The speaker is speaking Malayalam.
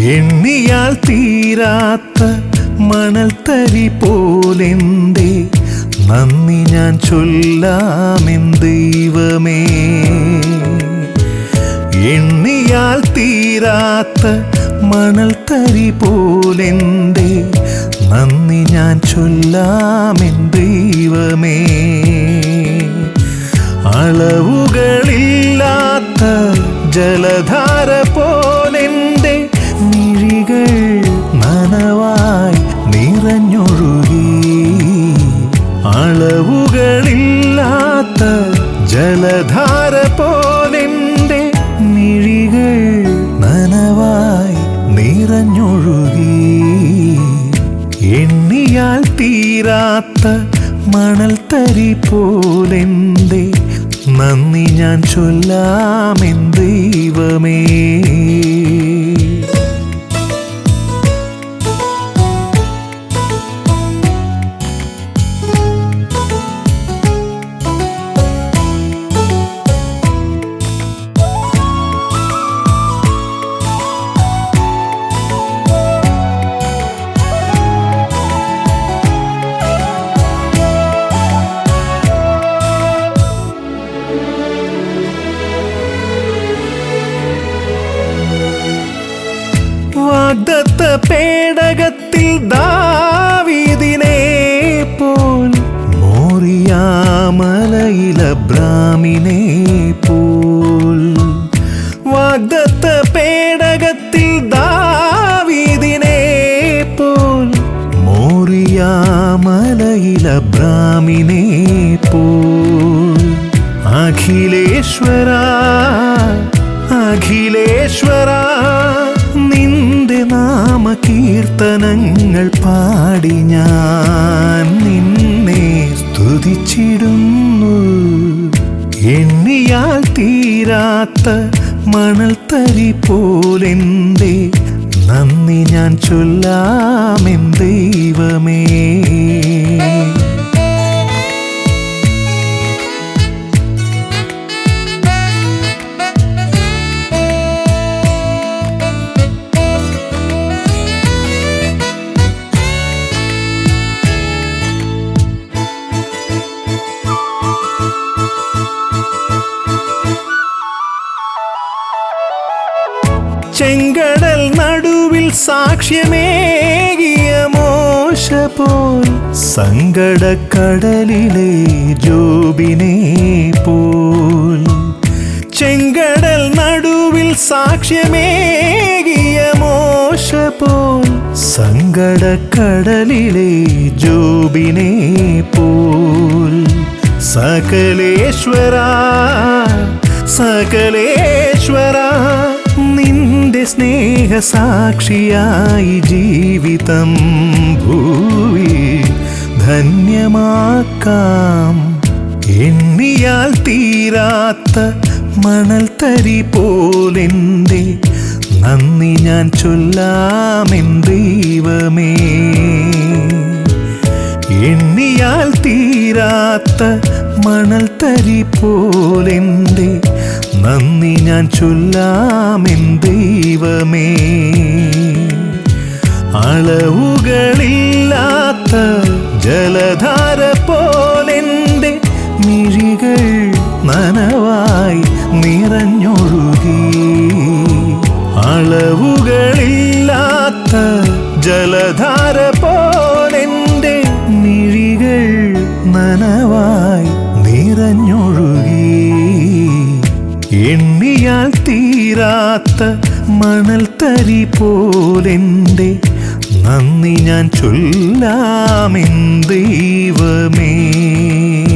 എണ്ണിയാൽ തീരാത്ത മണൽ തരി പോലെന്തേ നന്ദി ഞാൻ ചൊല്ലാമെൻ ദൈവമേ എണ്ണിയാൽ തീരാത്ത മണൽ തരി പോലെന്തേ നന്ദി ഞാൻ ചൊല്ലാമെൻ ദൈവമേ അളവുകളില്ലാത്ത ജലധാര പോലെന്റെ മിഴികൾ നനവായി നിറഞ്ഞൊഴുകി അളവുകളില്ലാത്ത ജലധാര പോലെന്റെ മിഴികൾ നനവായി നിറഞ്ഞൊഴുകി എണ്ണിയാൽ തീരാത്ത മണൽ തരി പോലെന്തേ നന്ദി ഞാൻ ചൊല്ലാമെൻ ദൈവമേ വാഗ്ദത്ത പേടകത്തിൽ ദാവീദിനെ പോൽ മോറിയാമലയില ബ്രാമിനെ പോൽ വാഗ്ദത്ത പേടകത്തിൽ ദാവീദിനെ പോൽ മോറിയാമലയില ബ്രാമിനെ പോൽ അഖിലേശ്വര അഖിലേശ്വര നിന്റെ നാമകീർത്തനങ്ങൾ പാടി ഞാൻ നിന്നെ സ്തുതിച്ചിടുന്നു എണ്ണിയാൽ തീരാത്ത മണൽ തരി പോലെന്തേ നന്ദി ഞാൻ ചൊല്ലാമെൻ ദൈവമേ ചെങ്കടൽ നടുവിൽ സാക്ഷ്യമേകിയ മോശ പോൽ സങ്കടക്കടലിലെ ജോബിനെ പോൽ ചെങ്കടൽ നടുവിൽ സാക്ഷ്യമേകിയ മോശ പോൽ സങ്കടക്കടലിലെ ജോബിനെ പോൽ സകലേശ്വര സകലേശ്വര നിന്റെ സ്നേഹസാക്ഷിയായി ജീവിതം ഭൂവി ധന്യമാക്കാം എണ്ണിയാൽ തീരാത്ത മണൽ തരി പോലെന്റെ നന്ദി ഞാൻ ചൊല്ലാമെൻ ദൈവമേ എണ്ണിയാൽ തീരാത്ത മണൽ തരി പോലെന്റെ നന്ദി ഞാൻ ചൊല്ലാമെൻ ദൈവമേ അളവുകളില്ലാത്ത ജലധാര പോലെന്റെ മിഴികൾ നനവായി നിറഞ്ഞൊഴുകി അളവുകളില്ലാത്ത ജലധാര പോലെന്റെ മിഴികൾ നനവായി നിറഞ്ഞൊഴുകി എണ്ണിയാൽ തീരാത്ത മണൽ തരി പോലെന്റെ നന്ദി ഞാൻ ചൊല്ലാമെൻ ദൈവമേ